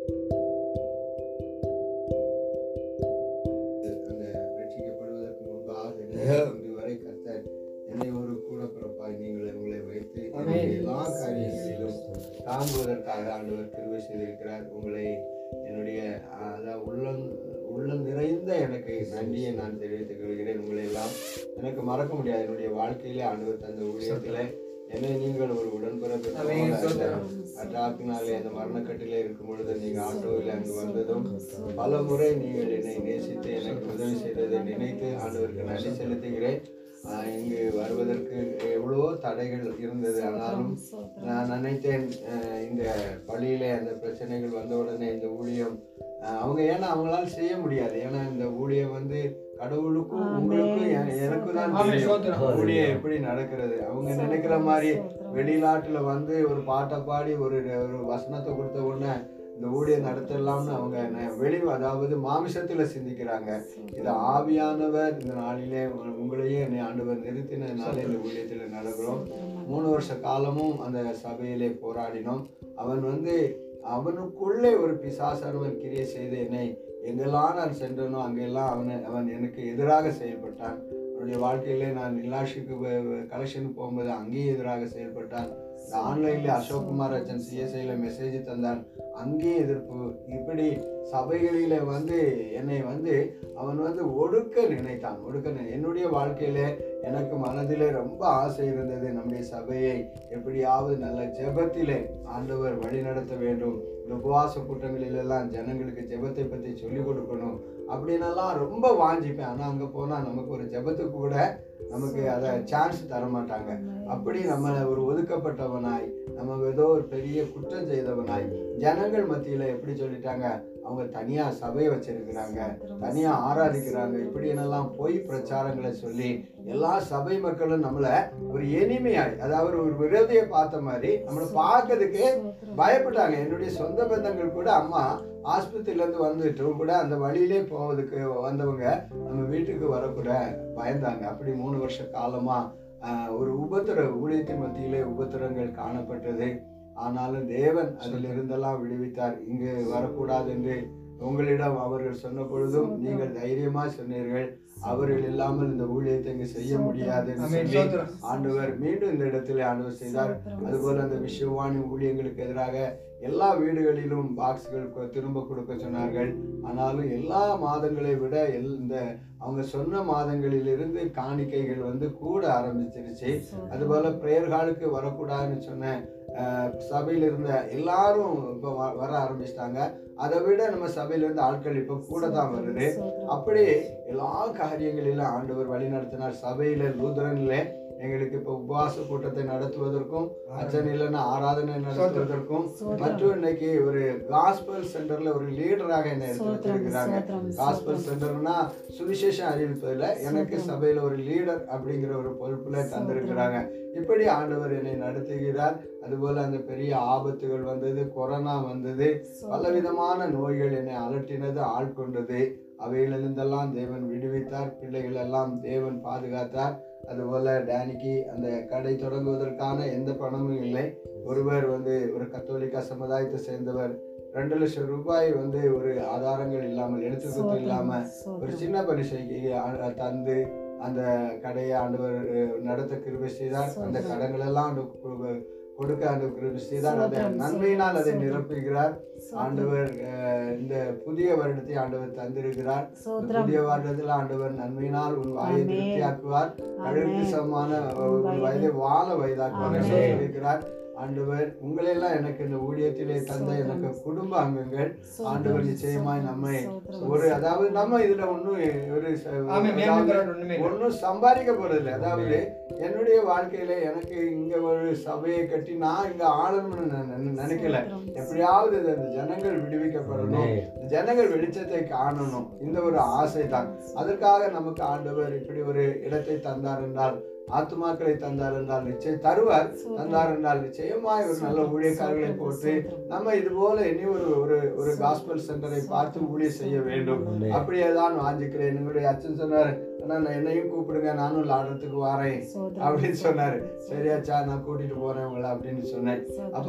அந்த ரட்சிக்கப்படுவதற்கு முன்பாக இன்று வரை கர்த்தர் என்னை ஒரு கூட பிறப்பாய் நீங்கள் உங்களை வைத்து என்னுடைய எல்லா காரியங்களிலும் தாங்குவதற்காக ஆண்டவர் கிருபை செய்திருக்கிறார் உங்களை என்னுடைய அதாவது உள்ளம் உள்ளம் நிறைந்த எனக்கு நன்றியை நான் தெரிவித்துக் கொள்கிறேன் உங்களை எல்லாம் எனக்கு மறக்க முடியாது என்னுடைய வாழ்க்கையிலே ஆண்டவர் தந்த ஊழியத்தில் என்னை நீங்கள் ஒரு உடன்பிறப்பு அட்டாக்கினாலே அந்த மரணக்கட்டிலே இருக்கும் பொழுது நீங்க ஆட்டோவில் அங்கு வந்ததும் பல முறை நீங்கள் என்னை நேசித்து எனக்கு உதவி செய்ததை நினைத்து ஆண்டவருக்கு நன்றி செலுத்துகிறேன் ஆஹ் இங்கு வருவதற்கு எவ்வளவோ தடைகள் இருந்தது ஆனாலும் நான் நினைத்தேன் ஆஹ் இந்த பள்ளியிலே அந்த பிரச்சனைகள் வந்த உடனே இந்த ஊழியம் ஆஹ் அவங்க ஏன்னா அவங்களால செய்ய முடியாது ஏன்னா இந்த ஊழியம் வந்து கடவுளுக்கும் உங்களுக்கும் எ- எனக்கு தான் தெரியும் ஊழியம் எப்படி நடக்கிறது அவங்க நினைக்கிற மாதிரி வெளிநாட்டுல வந்து ஒரு பாட்டை பாடி ஒரு ஒரு வசனத்தை கொடுத்த உடனே இந்த ஊழியம் நடத்தலாம்னு அவங்க ந- வெளி அதாவது மாமிசத்துல சிந்திக்கிறாங்க இது ஆவியானவர் இந்த நாளிலே உங்க- உங்களையும் என்னை ஆண்டவர் நிறுத்தினதுனால இந்த ஊழியத்தில் நடக்கிறோம் மூணு வருஷ காலமும் அந்த சபையிலே போராடினோம் அவன் வந்து அவனுக்குள்ளே ஒரு பிசாசானவன் கிரியை செய்து என்னை எங்கெல்லாம் நான் சென்றனோ அங்கெல்லாம் அவனை அவன் எனக்கு எதிராக செயல்பட்டான் அவனுடைய வாழ்க்கையிலே நான் நிலாஷுக்கு கலெக்ஷனுக்கு போகும்போது அங்கேயும் எதிராக செயல்பட்டான் இந்த ஆன்லைனில் அசோக் குமார் அச்சன் சிஎஸ்ஐயில் மெசேஜ் தந்தான் அங்கேயும் எதிர்ப்பு இப்படி சபைகளில் வந்து என்னை வந்து அவன் வந்து ஒடுக்க நினைத்தான் ஒடுக்க நினை- என்னுடைய வாழ்க்கையில எனக்கு மனதிலே ரொம்ப ஆசை இருந்தது நம்முடைய சபையை எப்படியாவது நல்ல ஜெபத்திலே ஆண்டவர் வழி நடத்த வேண்டும் இந்த உபவாச கூட்டங்களிலெல்லாம் ஜனங்களுக்கு ஜெபத்தை பற்றி சொல்லிக் கொடுக்கணும் அப்படின்னெல்லாம் ரொம்ப வாஞ்சிப்பேன் ஆனால் அங்கே போனால் நமக்கு ஒரு ஜெபத்துக்கு கூட நமக்கு அதை சான்ஸ் தர மாட்டாங்க அப்படி நம்ம ஒரு ஒதுக்கப்பட்டவனாய் நம்ம ஏதோ ஒரு பெரிய குற்றம் செய்தவனாய் ஜனங்கள் மத்தியில எப்படி சொல்லிட்டாங்க அவங்க தனியா சபை வச்சிருக்கிறாங்க தனியா ஆராதிக்கிறாங்க இப்படி என்னெல்லாம் பொய் பிரச்சாரங்களை சொல்லி எல்லா சபை மக்களும் நம்மள ஒரு எளிமையாய் அதாவது ஒரு விரோதியை பார்த்த மாதிரி நம்மளை பார்க்கறதுக்கு பயப்பட்டாங்க என்னுடைய சொந்த பந்தங்கள் கூட அம்மா ஆஸ்பத்திரியில இருந்து வந்துட்டும் கூட அந்த வழியிலே போவதுக்கு வந்தவங்க நம்ம வீட்டுக்கு வரக்கூட பயந்தாங்க அப்படி மூணு வருஷ காலமா ஆஹ், ஒரு உபத்திர ஊழியத்தின் மத்தியிலே உபத்திரங்கள் காணப்பட்டது ஆனாலும் தேவன் அதில் இருந்தெல்லாம் விடுவித்தார் இங்கு வரக்கூடாது என்று உங்களிடம் அவர்கள் சொன்ன பொழுதும் நீங்கள் தைரியமா சொன்னீர்கள் அவர்கள் இல்லாமல் இந்த ஊழியத்தை இங்கு செய்ய முடியாது என்று சொல்லி ஆண்டவர் மீண்டும் இந்த இடத்திலே ஆண்டவர் செய்தார் அதுபோல அந்த விஸ்வவாணி ஊழியங்களுக்கு எதிராக எல்லா வீடுகளிலும் பாக்ஸ்கள் கொ- திரும்ப கொடுக்க சொன்னார்கள் ஆனாலும் எல்லா மாதங்களை விட எல் இந்த அவங்க சொன்ன மாதங்களிலிருந்து காணிக்கைகள் வந்து கூட ஆரம்பிச்சிருச்சு அதுபோல பிரேயர் ஹாலுக்கு வரக்கூடாதுன்னு சொன்ன அஹ், சபையில இருந்த எல்லாரும் இப்போ வ- வர ஆரம்பிச்சிட்டாங்க அதை விட நம்ம சபையில இருந்து ஆட்கள் இப்போ கூட தான் வருது அப்படி எல்லா காரியங்களிலும் ஆண்டவர் வழி நடத்தினார் சபையில லூதரன்ல எங்களுக்கு இப்போ உபவாச கூட்டத்தை நடத்துவதற்கும் அச்சன் இல்லைன்னா ஆராதனை நடத்துவதற்கும் மற்றும் இன்னைக்கு ஒரு காஸ்பல் சென்டர்ல ஒரு லீடராக என்னை எடுத்து வச்சிருக்கிறாங்க காஸ்பல் சென்டர்னா சுவிசேஷம் அறிவிப்பதில் எனக்கு சபையில ஒரு லீடர் அப்படிங்கிற ஒரு பொறுப்புல தந்திருக்கிறாங்க இப்படி ஆண்டவர் என்னை நடத்துகிறார் அதுபோல அந்த பெரிய ஆபத்துகள் வந்தது கொரோனா வந்தது பலவிதமான நோய்கள் என்னை அலட்டினது ஆட்கொண்டது அவைகளிலிருந்தெல்லாம் தேவன் விடுவித்தார் பிள்ளைகள் எல்லாம் தேவன் பாதுகாத்தார் அதுபோல டேனிக்கு அந்த கடை தொடங்குவதற்கான எந்த பணமும் இல்லை ஒருவர் வந்து ஒரு கத்தோலிக்க சமுதாயத்தை சேர்ந்தவர் ரெண்டு லட்சம் ரூபாய் வந்து ஒரு ஆதாரங்கள் இல்லாமல் எடுத்துக்கொத்து இல்லாம ஒரு சின்ன பரிசைக்கு ஆ- தந்து அந்த கடையை ஆண்டவர் அஹ், நடத்த கிருபை செய்தார் அந்த கடன்கள் எல்லாம் ஆண்டு கு- கொடுக்க அந்த கிருபை செய்தார் அதை நன்மையினால் அதை நிரப்புகிறார் ஆண்டவர் அஹ், இந்த புதிய வருடத்தை ஆண்டவர் தந்திருக்கிறார் இந்த புதிய வருடத்தில் ஆண்டவர் நன்மையினால் உன் வாயை ஆமென். திருப்தியாக்குவார் அழுக்கு சமமான உன் வயதை வாழ வயதாக்குவார் என்று ஆமென். சொல்லியிருக்கிறார் ஆண்டவர் உங்களெல்லாம் எனக்கு இந்த ஊழியத்திலே தந்த எனக்கு குடும்ப அங்கங்கள் ஆண்டவர் நிச்சயமாய் நம்மை ஒரு அதாவது நம்ம இதுல ஒண்ணும் ஒரு ச- அதாவது ஒண்ணும் சம்பாதிக்க போறதில்லை அதாவது என்னுடைய வாழ்க்கையில எனக்கு இங்க ஒரு சபையை கட்டி நான் இங்க ஆளணும்னு நான் நினை- நினைக்கல எப்படியாவது இது அந்த ஜனங்கள் விடுவிக்கப்படணும் இந்த ஜனங்கள் வெளிச்சத்தை காணணும் இந்த ஒரு ஆசை தான் அதற்காக நமக்கு ஆண்டவர் இப்படி ஒரு இடத்தை தந்தார் என்றால் ஆத்துமாக்களை தந்தார் என்றால் நிச்சயம் தருவார் தந்தார் என்றால் நிச்சயமாய் ஒரு நல்ல ஊழியக்காரர்களை போட்டு நம்ம இது போல இனி ஒரு ஒரு ஒரு காஸ்பல் சென்டரை பார்த்து ஊழியம் செய்ய வேண்டும் அப்படியே தான் வாஞ்சிக்கிறேன் என்னுடைய அச்சன் சொன்னார் அண்ணா நான் என்னையும் கூப்பிடுங்க நானும் லாடுறதுக்கு வரேன் அப்படின்னு சொன்னாரு சரியாச்சா நான் கூட்டிட்டு போறேன் உங்களை அப்படின்னு சொன்னேன் அப்போ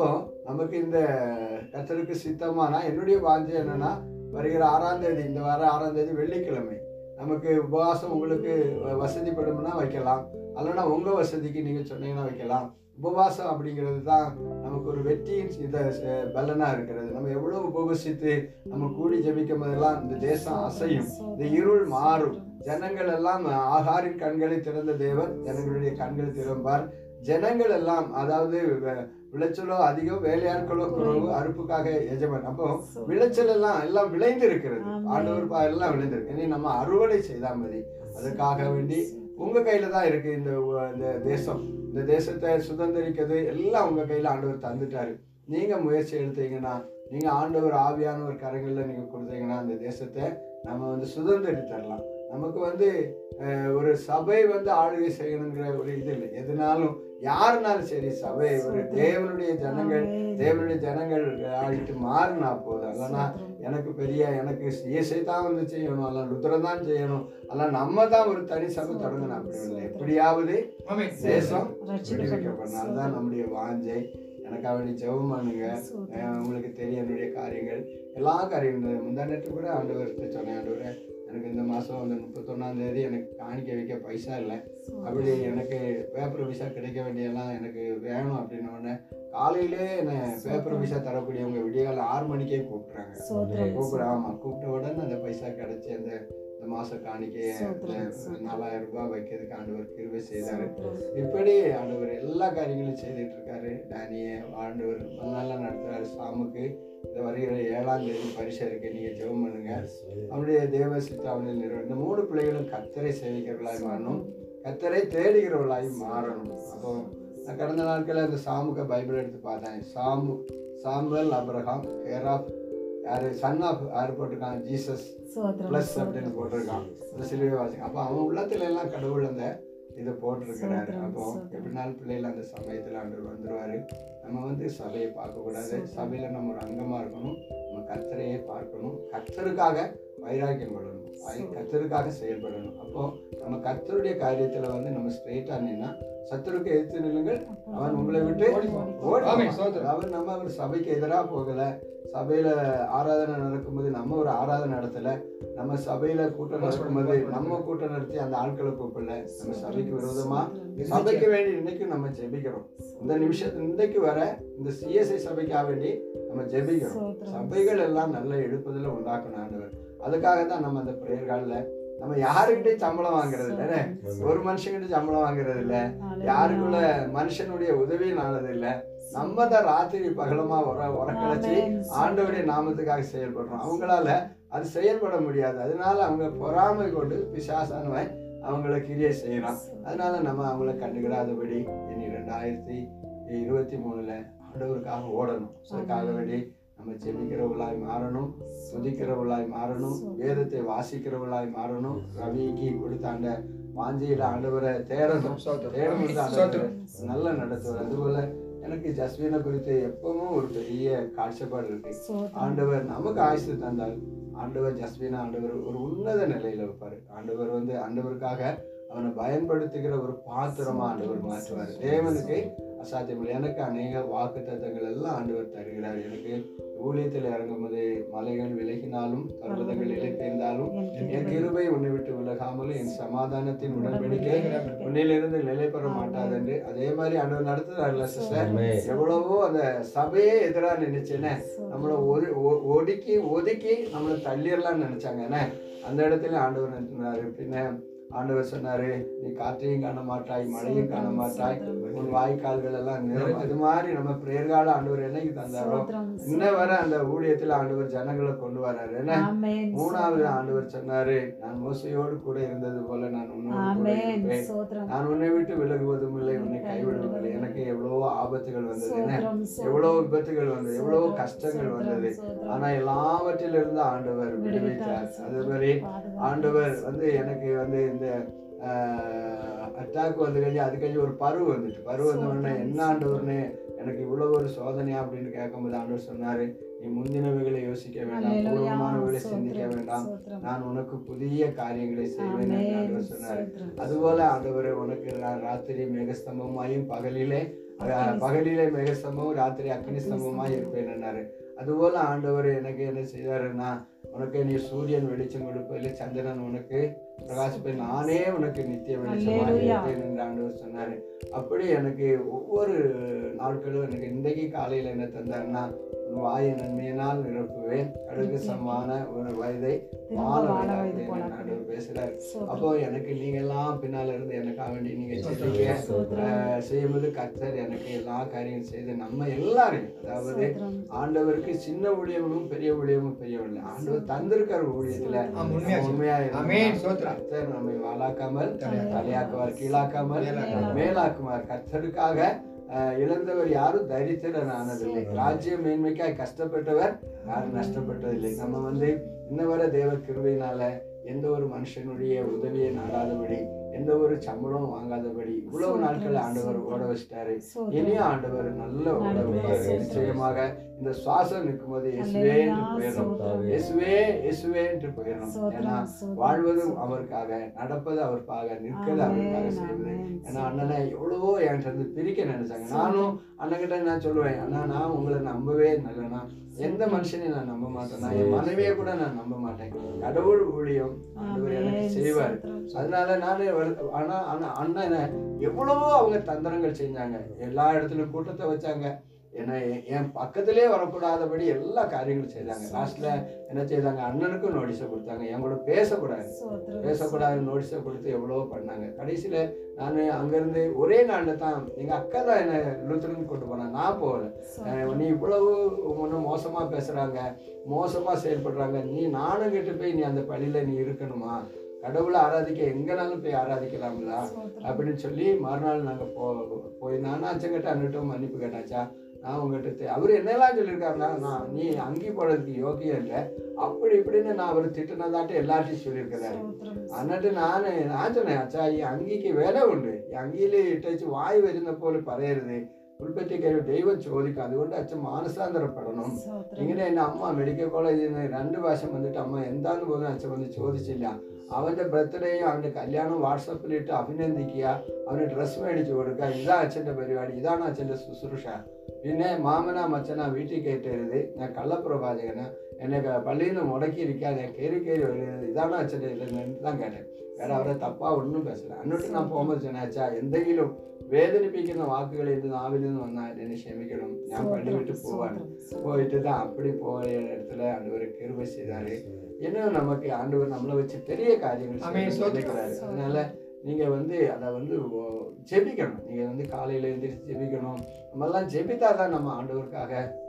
நமக்கு இந்த கத்தருக்கு சித்தமானா என்னுடைய வாஞ்சை என்னன்னா வருகிற ஆறாம் தேதி இந்த வார ஆறாம் தேதி வெள்ளிக்கிழமை நமக்கு உபவாசம் உங்களுக்கு வ- வசதிப்படும்னா வைக்கலாம் அல்லனா உங்க வசதிக்கு நீங்க சொன்னீங்கன்னா வைக்கலாம் உபவாசம் அப்படிங்கிறது தான் நமக்கு ஒரு வெற்றியின் இத அஹ், பலனா இருக்கிறது நம்ம எவ்வளவு உபவசித்து நம்ம கூடி ஜெபிக்கும் போதெல்லாம் இந்த தேசம் அசையும் இந்த இருள் மாறும் ஜனங்கள் எல்லாம் ஆகாரின் கண்களை திறந்த தேவன் ஜனங்களுடைய கண்கள் திறம்பார் ஜனங்கள் எல்லாம் அதாவது வ- விளைச்சலோ அதிகம் வேலையாட்களோ குறைவு அறுப்புக்காக எஜமான் அப்போ விளைச்சல் எல்லாம் எல்லாம் விளைந்து இருக்கிறது ஆமென். ஆண்டவர் பா- எல்லாம் விளைந்திருக்கு இனி நம்ம அறுவடை செய்தா மதி அதுக்காக வேண்டி உங்க கையில தான் இருக்கு இந்த உ- இந்த தேசம் இந்த தேசத்தை சுதந்திரிக்கிறது எல்லாம் உங்க கையில ஆண்டவர் தந்துட்டாரு நீங்க முயற்சி எடுத்தீங்கன்னா நீங்க ஆண்டவர் ஆவியானவர் கரங்கள்ல நீங்க கொடுத்தீங்கன்னா அந்த தேசத்தை நம்ம வந்து சுதந்திரித்தரலாம் நமக்கு வந்து அஹ், ஒரு சபை வந்து ஆளுகை செய்யணுங்கிற ஒரு இது இல்லை எதுனாலும் யாருனாலும் சரி சபை ஒரு தேவனுடைய ஜனங்கள் தேவனுடைய ஜனங்கள் ஆகிட்டு மாறினா போதும் இல்லைன்னா எனக்கு பெரிய எனக்கு இயேசை தான் வந்து செய்யணும் அல்ல லுத்திரம் தான் செய்யணும் அல்ல நம்ம தான் ஒரு தனி சபை தொடங்கணும் அப்படி இல்லை எப்படியாவது ஆமென். தேசம் விடுவிக்கப்படணும் அதுதான் நம்முடைய வாஞ்சை எனக்காக வேண்டி ஜெபம் பண்ணுங்க அஹ் உங்களுக்கு தெரியும் என்னுடைய காரியங்கள் எல்லா காரியங்களும் முந்தா நேற்று கூட ஆண்டவர்கிட்ட சொன்னேன் ஆண்டவரே எனக்கு இந்த மாதம் அந்த முப்பத்தொன்னாம் தேதி எனக்கு காணிக்க வைக்க பைசா இல்லை அப்படி எனக்கு பேப்பர் விசா கிடைக்க வேண்டியெல்லாம் எனக்கு வேணும் அப்படின்னு உடனே காலையிலே என்னை பேப்பர் விசா தரக்கூடியவங்க விடியகால ஆறு மணிக்கே கூப்பிட்றாங்க கூப்பிட ஆமாம் கூப்பிட்ட உடனே அந்த பைசா கிடைச்சி அந்த இந்த மாத காணிக்கையை சோத்திரம், அந்த சோத்திரம். நாலாயிரம் ரூபாய் வைக்கிறதுக்கு ஆண்டவர் கிருபை செய்தார் இப்படி ஆண்டவர் எல்லா காரியங்களும் செய்துட்டு இருக்காரு டேனியை ஆண்டவர் நல்லா நடத்துறாரு சாமுக்கு இந்த வருகிற ஏழாம் தேதி பரிசு இருக்கு நீங்க ஜெபம் பண்ணுங்க அவனுடைய தேவ சித்தாவணியில் நிறுவனம் இந்த மூணு பிள்ளைகளும் கத்தரை சேவிக்கிறவர்களாய் மாறணும் கத்தரை தேடுகிறவர்களாய் மாறணும் அப்போ நான் கடந்த நாட்களில் அந்த சாமுக்க பைபிள் எடுத்து பார்த்தேன் சாமு சாமுவல் அப்ரஹாம் கேர் ஆஃப் யாரு சன் ஆஃப் யார் போட்டிருக்கான் ஜீசஸ் ப்ளஸ் அப்படின்னு போட்டிருக்கான் அந்த சிலுவை வாசிக்கும் அப்போ அவன் உள்ளத்துல எல்லாம் கடவுள் அந்த இதை போட்டிருக்கிறாரு சோத்திரம், அப்போ சோத்திரம். எப்படினாலும் பிள்ளைகள் அந்த சமயத்தில் ஆண்டவர் வந்துருவாரு நம்ம வந்து சபையை பார்க்கக்கூடாது சோத்திரம். சபையில நம்ம ஒரு அங்கமா இருக்கணும் நம்ம கத்தரையே பார்க்கணும் கத்தருக்காக வைராக்கியம் கொள்ளணும் வை- சோத்திரம். கத்தருக்காக செயல்படணும் அப்போ நம்ம கத்தருடைய காரியத்துல வந்து நம்ம ஸ்ட்ரெயிட்டா நின்னா சத்துருக்கு எதிர்த்து நில்லுங்கள் அவன் உங்களை விட்டு ஓடி ஆமென், சோத்திரம். அவர் நம்ம ஒரு சபைக்கு எதிராக போகல சபையில ஆராதனை நடக்கும்போது நம்ம ஒரு ஆராதனை நடத்தல நம்ம சபையில கூட்டம் நடக்கும்போது நம்ம கூட்டம் நடத்தி அந்த ஆட்களை கூப்பிடல நம்ம சபைக்கு விரோதமா சபைக்கு வேண்டி இன்னைக்கு நம்ம ஜெபிக்கிறோம் இந்த நிமிஷத்து இன்றைக்கு வர இந்த சிஎஸ்ஐ சபைக்காக வேண்டி நம்ம ஜெபிக்கிறோம் சபைகள் எல்லாம் நல்ல எழுப்புதல உண்டாக்கணும் ஆண்டவர் அதுக்காக தான் நம்ம அந்த பிரேயர் காலில் நம்ம யாருக்கிட்டையும் சம்பளம் வாங்குறது இல்லை ஒரு மனுஷங்கிட்ட சம்பளம் வாங்குறது இல்ல யாருக்குள்ள மனுஷனுடைய உதவி நாளது இல்ல நம்ம தான் ராத்திரி பகலமா உர உரக்கலைச்சு ஆண்டவருடைய நாமத்துக்காக செயல்படுறோம் அவங்களால அது செயல்பட முடியாது அதனால அவங்க பொறாமை கொண்டு பிசாசானவன் அவங்கள கிரியை செய்யறான் அதனால நம்ம அவங்கள கண்டுக்கிடாதபடி இனி ரெண்டாயிரத்தி இருபத்தி மூணுல ஆண்டவருக்காக ஓடணும் அதுக்காக வேண்டி நம்ம ஜெபிக்கிறவர்களாய் மாறணும் துதிக்கிறவர்களாய் மாறணும் வேதத்தை வாசிக்கிறவர்களாய் மாறணும் ரவிக்கு கொடுத்த அந்த வாஞ்சியில ஆண்டவரை தேடணும் சோத்திரம். தேடணும் தான் சோத்திரம். ஆண்டவரை நல்ல நடத்துவார் அதுபோல எனக்கு ஜஸ்வினை குறித்து எப்பவும் ஒரு பெரிய காட்சிப்பாடு இருக்கு ஆண்டவர் நமக்கு ஆயுசு தந்தால் ஆண்டவர் ஜஸ்வினா ஆண்டவர் ஒரு உன்னத நிலையில வைப்பாரு ஆண்டவர் வந்து ஆண்டவருக்காக அவனை பயன்படுத்துகிற ஒரு பாத்திரமா ஆண்டவர் மாற்றுவார் தேவனுக்கு அசாத்தியமில்லை எனக்கு அநேக வாக்கு தத்தங்கள் எல்லாம் ஆண்டவர் தருகிறார் எனக்கு ஊழியத்தில் இறங்கும்போது மலைகள் விலகினாலும் பர்வதங்கள் இலை பெய்ந்தாலும் என் கிருபை உன்னை விட்டு விலகாமலும் என் சமாதானத்தின் உடன்படிக்கை உன்னிலிருந்து நிலை பெற மாட்டாது என்று அதே மாதிரி ஆண்டவர் நடத்துறாருல்ல சிஸ்டர் எவ்வளவோ அந்த சபையே எதிராக நினைச்சேனே நம்மளை ஒரு ஒ- ஒடுக்கி ஒதுக்கி நம்மளை தள்ளிடலாம்னு நினைச்சாங்க என்ன அந்த இடத்துல ஆண்டவர் நிறுத்தினாரு பின்ன ஆண்டவர் சொன்னாரு நீ காற்றையும் காண மாட்டாய் மழையும் காண மாட்டாய் உன் வாய்க்கால்கள் எல்லாம் நிறம் அது மாதிரி நம்ம பிரேர்கால ஆண்டவர் என்னைக்கு தந்தாரோ இன்ன வர அந்த ஊழியத்துல ஆண்டவர் ஜனங்களை கொண்டு வராரு என்ன மூணாவது ஆண்டவர் சொன்னாரு நான் மோசையோடு கூட இருந்தது போல நான் உன்னோடு கூட இருப்பேன் நான் உன்னை விட்டு விலகுவதும் இல்லை உன்னை கைவிடுவதும் இல்லை எனக்கு எவ்வளவோ ஆபத்துகள் வந்தது என்ன எவ்வளவு விபத்துகள் வந்தது எவ்வளவு கஷ்டங்கள் வந்தது ஆனா எல்லாவற்றிலிருந்து ஆண்டவர் விடுவித்தார் அதே மாதிரி ஆண்டவர் வந்து எனக்கு வந்து இந்த அட்டாக் வந்து கழிஞ்சு அது கழிஞ்சு ஒரு பருவு வந்துட்டு பருவு வந்த உடனே என்ன ஆண்டவர்னு எனக்கு இவ்வளவு ஒரு சோதனையா அப்படின்னு கேட்கும்போது ஆண்டவர் சொன்னாரு நீ முந்தினவைகளை யோசிக்க வேண்டாம் பூர்வமானவைகளை சிந்திக்க வேண்டாம் நான் உனக்கு புதிய காரியங்களை செய்வேன் என்று ஆண்டவர் சொன்னாரு அதுபோல ஆண்டவரே உனக்கு நான் ராத்திரி மேகஸ்தம்பமாயும் பகலிலே அஹ் பகலிலே மேகஸ்தம்பம் ராத்திரி அக்னி ஸ்தம்பமாக இருப்பேன் என்னாரு அதுபோல ஆண்டவர் எனக்கு என்ன செய்தாருன்னா உனக்கு நீ சூரியன் வெளிச்சம் கொடுப்பதில் சந்திரன் உனக்கு பிரகாசிப்பேன் நானே உனக்கு நித்திய வெளிச்சமாக அல்லேலூயா. இருப்பேன் என்று ஆண்டவர் சொன்னாரு அப்படி எனக்கு ஒவ்வொரு நாட்களும் எனக்கு இன்றைக்கு காலையில் என்ன தந்தாருன்னா உன் வாயை நன்மையினால் நிரப்புவேன் கடுகு சமான ஒரு வயதை திரும்ப வாழ வாழ வைப்பேன் வைத்து என்று போனார்கள் ஆண்டவர் பேசுறாரு சோத்திரம் அப்போ எனக்கு நீங்க எல்லாம் பின்னால இருந்து எனக்காக வேண்டி நீங்க செஞ்சீங்க அஹ், செய்யும்போது கர்த்தர் எனக்கு எல்லா காரியம் செய்து நம்ம எல்லாரையும் அதாவது சோத்திரம் ஆண்டவருக்கு சின்ன ஊழியமும் பெரிய ஊழியமும் பெரிய ஊழியம் ஆண்டவர் தந்திருக்கிற ஊழியத்துல ஆமா, உண்மையா நம்ம உண்மையா ஆமென், இருந்தா ஸ்தோத்திரம். கர்த்தர் நம்மை வாழாக்காமல் தலையாக்காமல், தலையாக்குவார் கீழாக்காமல் மேலாக்குவார். மேலாக்குவார் கர்த்தருக்காக அஹ், இழந்தவர் யாரும் தரித்திரன் ஆனதில்லை ராஜ்ய மேன்மைக்காய் கஷ்டப்பட்டவர் யாரும் நஷ்டப்பட்டதில்லை நம்ம வந்து இன்ன வரை தேவ கிருபையினால எந்த ஒரு மனுஷனுடைய உதவியை நாடாதபடி எந்த ஒரு சம்பளம் வாங்காதபடி இவ்வளவு நாட்கள் ஆண்டவர் ஓட வச்சிட்டாரு சோத்திரம் இனியும் ஆண்டவர் நல்ல ஓட வைப்பாரு நிச்சயமாக இந்த சுவாசம் நிற்கும்போது இயேசுவே என்று போயிடணும் சோத்திரம். இயேசுவே இயேசுவே என்று போயிடணும் ஏன்னா சோத்திரம் சோத்திரம். வாழ்வதும் அவருக்காக நடப்பது அவருக்காக நிற்கிறது அவருக்காக ஆமென், செய்வது ஆமென். ஏன்னா அண்ணனை எவ்வளவோ என்கிட்ட இருந்து பிரிக்க நினைச்சாங்க நானும் அண்ணன்கிட்ட நான் சொல்லுவேன் அண்ணா நான் உங்களை நம்பவே நல்லனா எந்த மனுஷனையும் நான் நம்ப மாட்டேன் நான் என் மனைவியை கூட நான் நம்ப மாட்டேன் கடவுள் ஊழியம் ஆண்டவர் எனக்கு ஆமென், செய்வார் சோத்திரம். அதனால நானே வருத்த- ஆனா ஆனா அண்ணனை எவ்வளவோ அவங்க தந்திரங்கள் செஞ்சாங்க எல்லா இடத்துலயும் கூட்டத்தை வச்சாங்க ஏன்னா என் என் பக்கத்திலே வரக்கூடாதபடி எல்லா காரியங்களும் செய்தாங்க லாஸ்ட்ல என்ன செய்தாங்க அண்ணனுக்கும் நோட்டீஸை கொடுத்தாங்க என் கூட பேசக்கூடாது சோத்திரம். பேசக்கூடாது நோட்டீஸை கொடுத்து எவ்வளவோ பண்ணாங்க கடைசியில் நான் அங்கேருந்து ஒரே நாளில் தான் எங்கள் அக்கா தான் என்னை லுத்துருந்து கொண்டு போனாங்க நான் போகல சோத்திரம். அஹ் நீ இவ்வளவு ஒன்றும் மோசமாக பேசுகிறாங்க மோசமாக செயல்படுறாங்க நீ நானும் கெட்டு போய் நீ அந்த பள்ளியில் நீ இருக்கணுமா கடவுளை ஆராதிக்க எங்கனாலும் போய் ஆராதிக்கலாம்ல சோத்திரம். அப்படின்னு சொல்லி மறுநாள் நாங்கள் போ போய் நானும் அச்சங்கிட்ட அன்னிட்டும் மன்னிப்பு கேட்டாச்சா நான் உங்ககிட்ட அவர் என்னெல்லாம் சொல்லியிருக்காருன்னா நான் நீ அங்கி போடுறதுக்கு யோகியம் இல்லை அப்படி இப்படின்னு நான் அவர் திட்டினதாட்டு எல்லாத்தையும் சொல்லியிருக்கிறாரு சோத்திரம். എന്നിട്ട് ഞാൻ ഞാൻ சொன்னேன் അച്ഛാ ഈ അങ്കിക്ക് വില ഉണ്ട് ഈ അങ്കിയിൽ ഇട്ടേച്ച് വായി വരുന്ന പോലെ പറയരുത് ഉൾപ്പറ്റി കഴിവ് ദൈവം ചോദിക്കും അതുകൊണ്ട് അച്ഛൻ മാനസാന്തരപ്പെടണം സോത്രം. ഇങ്ങനെ എൻ്റെ അമ്മ മെഡിക്കൽ കോളേജിൽ നിന്ന് രണ്ട് പ്രാവശ്യം വന്നിട്ട് അമ്മ എന്താന്ന് പോലും അച്ഛൻ വന്ന് ചോദിച്ചില്ല അവൻ്റെ ബർത്ത്ഡേയും അവൻ്റെ കല്യാണം വാട്സപ്പിലിട്ട് അഭിനന്ദിക്കുക അവന് ഡ്രസ്സ് മേടിച്ചു കൊടുക്കുക ഇതാ അച്ഛൻ്റെ പരിപാടി ഇതാണ് അച്ഛൻ്റെ ശുശ്രൂഷ പിന്നെ മാമന മച്ചന വീട്ടിൽ കയറ്റരുത് ഞാൻ കള്ളപ്രവാചകന് എന്നെ ക- പള്ളിയിൽ നിന്ന് മുടക്കിയിരിക്കാതെ കയറി കയറി വരുന്നത് ഇതാണ് അച്ഛൻ്റെ ഇതെന്ന് தான் கேட்டேன் வேற அவரை தப்பா ஒன்றும் பேசல அன்னிட்டு நான் போகும்போது சொன்னேன் "அச்சா, എന്തെങ്കിലും വേദനിപ്പിക്കുന്ന വാക്കുകൾ എൻ്റെ നാവിൽ നിന്ന് വന്നാൽ എന്നെ ക്ഷമിക്കണം ഞാൻ പള്ളി விட்டு போவான் சோத்திரம். போயிட்டு தான் அப்படி போகிற இடத்துல ஆண்டவர் கிருபை செய்தாரு இன்னும் நமக்கு ஆண்டவர் நம்மளை வச்சு பெரிய காரியங்கள் ஆமென். செய்ய நினைக்கிறாரு அதனால நீங்க வந்து அதை வந்து ஓ- ஜெபிக்கணும் நீங்க வந்து காலையில எழுந்திரிச்சு ஜெபிக்கணும் நம்மெல்லாம் ஜெபித்தா தான் நம்ம ஆண்டவருக்காக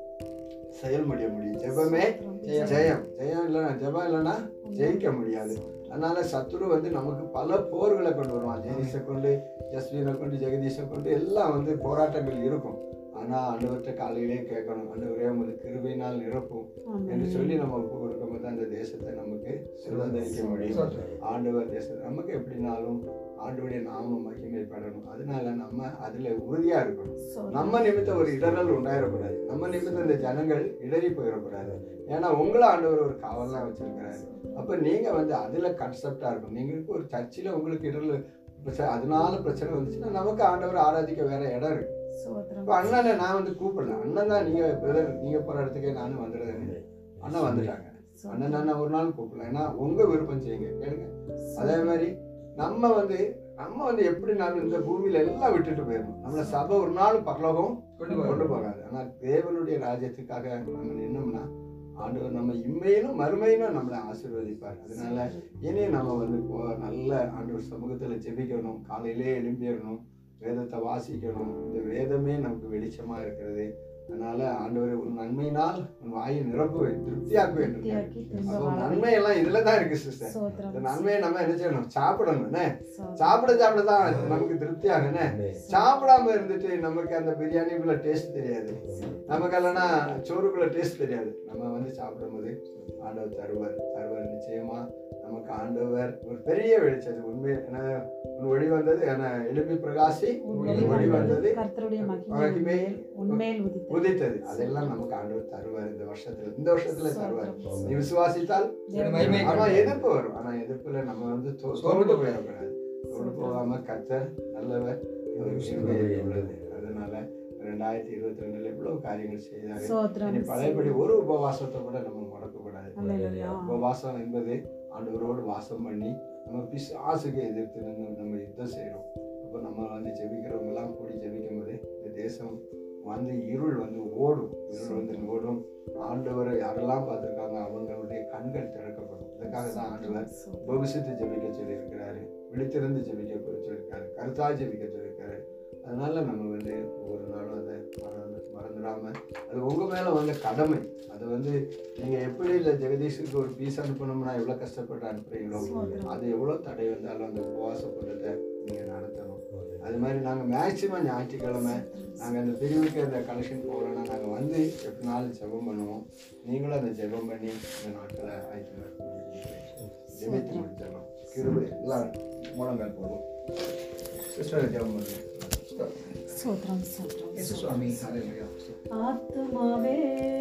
செயல்பட முடியும் ஜெபமே சோத்திரம். ஜெயம் ஜெயம் இல்லைன்னா ஜெபம் இல்லைன்னா ஜெயிக்க முடியாது அதனால சத்துரு வந்து நமக்கு பல போர்களை கொண்டு வருவான் ஜெகதீஷை கொண்டு ஜஸ்வினை கொண்டு ஜெகதீஷை கொண்டு எல்லாம் வந்து போராட்டங்கள் இருக்கும் ஆனா ஆண்டவர்கிட்ட காலையிலே கேட்கணும் ஆண்டவரே உங்களுக்கு கிருபையினால் நிரப்பும் என்று ஆமென். சொல்லி நம்ம ஒப்பு கொடுக்கும்போது அந்த தேசத்தை நமக்கு சுதந்திரிக்க முடியும் ஆண்டவர் தேசம் நமக்கு எப்படினாலும் ஆண்டவருடைய நாமம் மகிமைப்படணும் அதனால நம்ம அதுல உறுதியா இருக்கணும் சோத்திரம். நம்ம நிமித்தம் ஒரு இடரல் உண்டாயிடக்கூடாது நம்ம நிமித்தம் இந்த ஜனங்கள் இடறி போயிடக்கூடாது ஏன்னா உங்களை ஆண்டவர் ஒரு காவல்லாம் வச்சிருக்கிறாரு அப்ப நீங்க வந்து அதுல கன்செப்டா இருக்கும் நீங்களுக்கு ஒரு சர்ச்சில் உங்களுக்கு இடர்ல பிரச்சனை அதனால பிரச்சனை வந்துச்சுன்னா நமக்கு ஆண்டவர் ஆராதிக்க வேற இடம் இருக்கு சோத்திரம். இப்போ அண்ணனை நான் வந்து கூப்பிடல அண்ணன் தான் நீங்க brother, நீங்க போற இடத்துக்கே நானும் வந்துடுறேன் அண்ணன் வந்துட்டாங்க அண்ணன் நான் ஒரு நாள் கூப்பிடல ஏன்னா உங்க விருப்பம் செய்யுங்க கேளுங்க அதே மாதிரி நம்ம வந்து நம்ம வந்து எப்படினாலும் இந்த பூமியில எல்லாம் விட்டுட்டு போயிடணும் நம்மள சபை ஒரு நாள் பரலோகம் கொண்டு போக கொண்டு போகாது ஆனா தேவனுடைய ராஜ்யத்துக்காக நம்ம நின்னோம்னா ஆண்டவர் நம்ம இம்மையிலும் மறுமையிலும் நம்மளை ஆசீர்வதிப்பார் அதனால இனி நம்ம வந்து இப்போ நல்ல ஆண்டவர் சமூகத்துல ஜெபிக்கணும் காலையிலே எழும்பிடணும் வேதத்தை வாசிக்கணும் இந்த வேதமே நமக்கு வெளிச்சமா இருக்கிறது அதனால ஆண்டவர் உன் நன்மையினால் உன் வாயை நிரப்புவேன் திருப்தியாக்குவேன் இருக்காரு. திருப்தியாக்கி திரும்ப அப்போ வாழ நன்மை எல்லாம் இதுல தான் இருக்கு சிஸ்டர் இந்த சோத்திரம். நன்மையை நம்ம என்ன செய்யணும் சாப்பிடணும் என்ன சோத்திரம். சாப்பிட சாப்பிட தான் நமக்கு திருப்தியாகும் என்ன சாப்பிடாம இருந்துட்டு நமக்கு அந்த பிரியாணிக்குள்ள டேஸ்ட் தெரியாது நமக்கு இல்லைன்னா சோறுக்குள்ள டேஸ்ட் தெரியாது நம்ம வந்து சாப்பிடும்போது ஆண்டவர் தருவார் தருவார் நிச்சயமா நமக்கு ஆண்டவர் ஒரு பெரிய வெளிச்சது உண்மை என்ன உன் ஒளி வந்தது என எழுப்பி பிரகாசி உன் உன் வெளி ஒளி வந்தது வந்தது கர்த்தருடைய மகிமை மகிமை உன்மேல் உன்மேல் உதித்தது. உதித்தது அதெல்லாம் நமக்கு ஆண்டவர் தருவார் இந்த வருஷத்துல இந்த வருஷத்துல தருவார் சோத்திரம். நீ விசுவாசித்தால் தேவன் மகிமை ஆனா எதிர்ப்பு வரும் ஆனா எதிர்ப்புல நம்ம வந்து தோ- சோர்ந்து போயிடக்கூடாது சோர்ந்து போகாம கத்தர் நல்லவர் அவர் கிருபை உள்ளது அதனால ரெண்டாயிரத்தி இருபத்தி ரெண்டுல எவ்வளவு காரியங்கள் செய்தாரு சோத்ரம் இனி பழையபடி ஒரு உபவாசத்தை கூட நம்ம முடக்கக்கூடாது அல்லேலூயா. உபவாசம் என்பது ஆண்டவரோடு வாசம் பண்ணி நம்ம பிசாசுக்கு எதிர்த்து நின்று நம்ம யுத்தம் செய்கிறோம் அப்போ நம்ம வந்து ஜெபிக்கிறவங்க எல்லாம் கூடி ஜெபிக்கும் போது இந்த தேசம் வந்து இருள் வந்து ஓடும் இருள் வந்து ஓடும் ஆண்டவரை யாரெல்லாம் பார்த்துருக்காங்க அவங்களுடைய கண்கள் திறக்கப்படும் இதுக்காக தான் ஆண்டவர் பவிஷத்து ஜெபிக்க சொல்லியிருக்கிறாரு விழித்திருந்து ஜெபிக்க சொல்லியிருக்காரு கருத்தா ஜெபிக்க சொல்லியிருக்காரு அதனால நம்ம வந்து ஒவ்வொரு நாளும் அதை மறந்து மறந்துடாம அது உங்க மேல வந்த கடமை அது வந்து நீங்க எப்படி இல்லை ஜெகதீஷுக்கு ஒரு பீஸ் அனுப்பணும்னா எவ்வளவு கஷ்டப்பட்டு அனுப்புறீங்களோ அது எவ்வளவு தடை வந்தாலும் அந்த உபவாச கூட்டத்தை நீங்க நடத்தணும் அது மாதிரி நாங்க மேக்சிமம் ஞாயிற்றுக்கிழமை நாங்க அந்த பிரிவுக்கு அந்த கலெக்ஷன் போகிறோன்னா நாங்க வந்து எப்படினாலும் ஜெபம் பண்ணுவோம் நீங்களும் அந்த ஜெபம் பண்ணி இந்த நாட்களை ஆயிட்டு ஜெபித்து முடிச்சிடலாம் கிருபை எல்லாம் முழங்கால் போடுவோம் சிஸ்டர் ஜெபம் பண்ணுங்க சோத்ரம் சோத்ரம் இயேசு சுவாமி ஹalleluya ஆத்துமாவே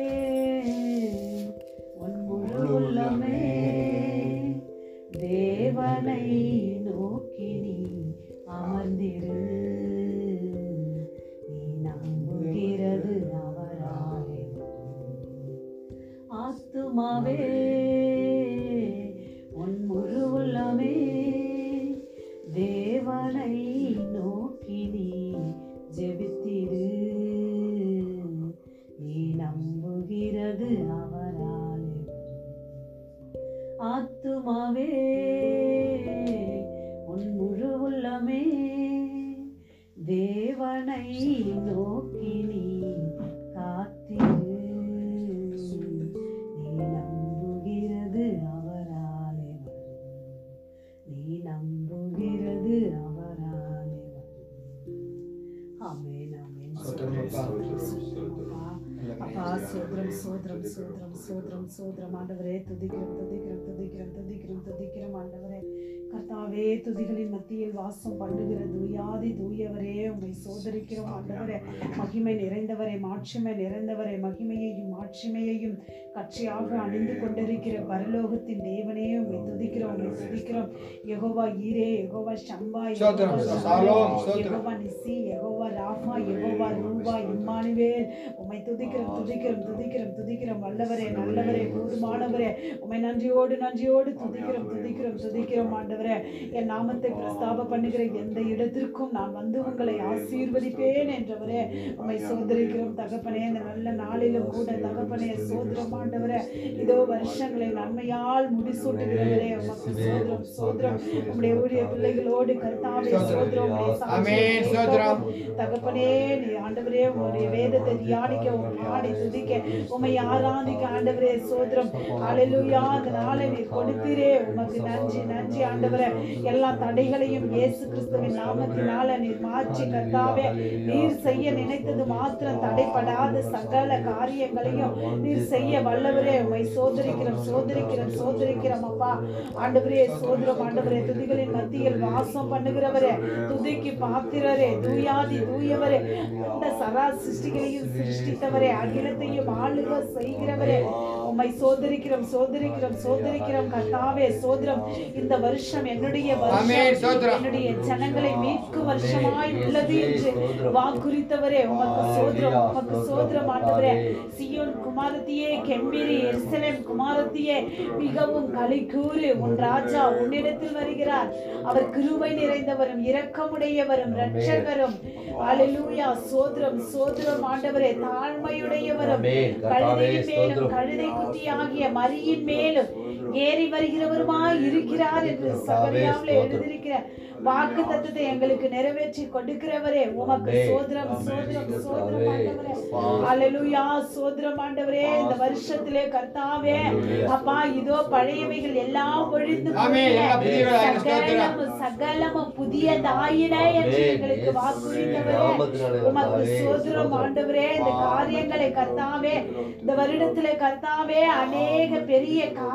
உன் முழு உள்ளமே தேவனை நோக்கி நீ அமர்ந்திரு நீ நம்புகிறது அவராலே ஆத்துமாவே உன் முழு உள்ளமே தேவனை நோக்கி நீ ஜெபித்திரு நீ நம்புகிறது அவராலே ஆத்துமாவே உன் முழு உள்ளமே தேவனை நோக்கி நீ காத்திரு நீ நம்புகிறது அவராலே வரும். நீ நம்புகிறது அவராலே வரும். ஆமென், ஆமென். சோத்திரம் அப்பா. அப்பா சோத்ரம் சோத்ரம் சோத்ரம் சோத்ரம் சோத்ரம் ஆண்டவரே துதிக்கிறோம் துதிக்கிறோம் துதிக்கிறோம் துதிக்கிறோம் துதிக்கிறோம் ஆண்டவரே கர்த்தாவே துதிகளின் மத்தியில் வாசம் பண்ணுகிற தூயாதி தூயவரே உம்மை சோதரிக்கிறோம் ஆண்டவரே மகிமை நிறைந்தவரே மாட்சிமை நிறைந்தவரே மகிமையையும் மாட்சிமையையும் கட்சியாக அணிந்து கொண்டிருக்கிற பரலோகத்தின் தேவனே உம்மை துதிக்கிறோம் உம்மை துதிக்கிறோம் யெகோவா ஈரே யெகோவா ஷம்பா ஸ்தோத்திரம், யெகோவா சாலோம், ஷம்மா, ஸ்தோத்திரம். யெகோவா நிசி யெகோவா ராஃபா யெகோவா ரூபா இம்மானுவேல் உம்மை துதிக்கிறோம் துதிக்கிறோம் துதிக்கிறோம் துதிக்கிறோம் வல்லவரே நல்லவரே போதுமானவரே உம்மை நன்றியோடு நன்றியோடு துதிக்கிறோம் துதிக்கிறோம் துதிக்கிறோம் ஆண்டவரே என் நாமத்தை பிரஸ்தாப பண்ணுகிற எந்த இடத்திற்கும் நான் வந்து உங்களை ஆசீர்வதிப்பேன் என்றவரே உம்மை சோதரிக்கிறோம் தகப்பனே இந்த நல்ல நாளிலும் கூட தகப்பனே சோதரம் ஆண்டவரே இதோ வருஷங்களை நன்மையால் முடிசூட்டுகிறவரே உமக்கு சோதரம் சோதரம் உம்முடைய ஊழிய பிள்ளைகளோடு கர்த்தாவே சோதரம் உம்முடைய சாட்சியை ஆமென், சோதரம். கேட்கவும் தகப்பனே நீ ஆண்டவரே உம்முடைய வேதத்தை தியானிக்க உம் பாடி துதிக்க உம்மை ஆராதிக்க ஆண்டவரே சோதரம் ஹalleluya அந்த நாளை நீ கொடுத்தீரே உமக்கு நன்றி நன்றி ஆண்டவரே எல்லா தடைகளையும் இயேசு கிறிஸ்துவின் நாமத்தினால நீர் மாற்றி கர்த்தாவே நீர் செய்ய நினைத்தது மாத்திரம் தடைப்படாத சகல காரியங்களையும் நீர் செய்ய வல்லவரே உம்மை சோதரிக்கிறோம் சோதரிக்கிறோம் சோதரிக்கிறோம் அப்பா ஆண்டவரே சோதரம் ஆண்டவரே துதிகளின் மத்தியில் வாசம் பண்ணுகிறவரே துதிக்கு பாத்திரரே தூயாதி தூயவரே அந்த சரா சிருஷ்டிகளையும் சிருஷ்டித்தவரே அகிலத்தையும் ஆளுக செய்கிறவரே உம்மை சோதரிக்கிறோம் சோதரிக்கிறோம் சோதரிக்கிறோம் கர்த்தாவே சோதரம் இந்த வருஷம் என்னுடைய ஆமென், வருஷம் சோதரம். என்னுடைய ஜனங்களை மீட்கும் வருஷமாய் உள்ளது என்று வாக்குறித்தவரே உமக்கு சோதரம் உமக்கு சோதரம் ஆண்டவரே சியோன் குமாரத்தியே கெம்பீரி எருசலேம் குமாரத்தியே மிகவும் கலிக்கூறு உன் ராஜா உன்னிடத்தில் வருகிறார் அவர் கிருபை நிறைந்தவரும் இரக்கமுடையவரும் இரட்சகரும் அல்லேலூயா சோதரம் சோதரம் ஆண்டவரே தாழ்மையுடையவரும் ஆமென். கர்த்தாவே, கழுதையின் மேலும் ஸ்தோத்திரம். கழுதை குட்டியாகிய மரியின் மேலும் ஏறி வருகிறவருமாய் இருக்கிறார் என்று கர்த்தாவே, சகரியாவில் ஸ்தோத்திரம். எழுதியிருக்கிற வாக்கு தத்துவத்தை எங்களுக்கு நிறைவேற்றி கொடுக்கிறவரே உமக்கு ஆமென். சோதரம் ஆமென். சோதரம் கர்த்தாவே, சோதரம் ஆண்டவரே அப்பா. அல்லேலூயா சோதரம் ஆண்டவரே இந்த வருஷத்திலே கர்த்தாவே அல்லேலூயா. அப்பா இதோ பழையவைகள் எல்லாம் ஒழிந்து ஆமென். போயின. எல்லாம் புதியவைகளாயின. ஸ்தோத்திரம். சகலமும் சகலமும் புதியதாயின என்று ஆமென். எங்களுக்கு இயேசுவின் வாக்குறுத்தவரே நாமத்தினாலே உமக்கு கர்த்தாவே, சோதரம் ஸ்தோத்திரம். ஆண்டவரே இந்த காரியங்களை கர்த்தாவே இந்த வருடத்திலே கர்த்தாவே அநேக பெரிய காரியங்களை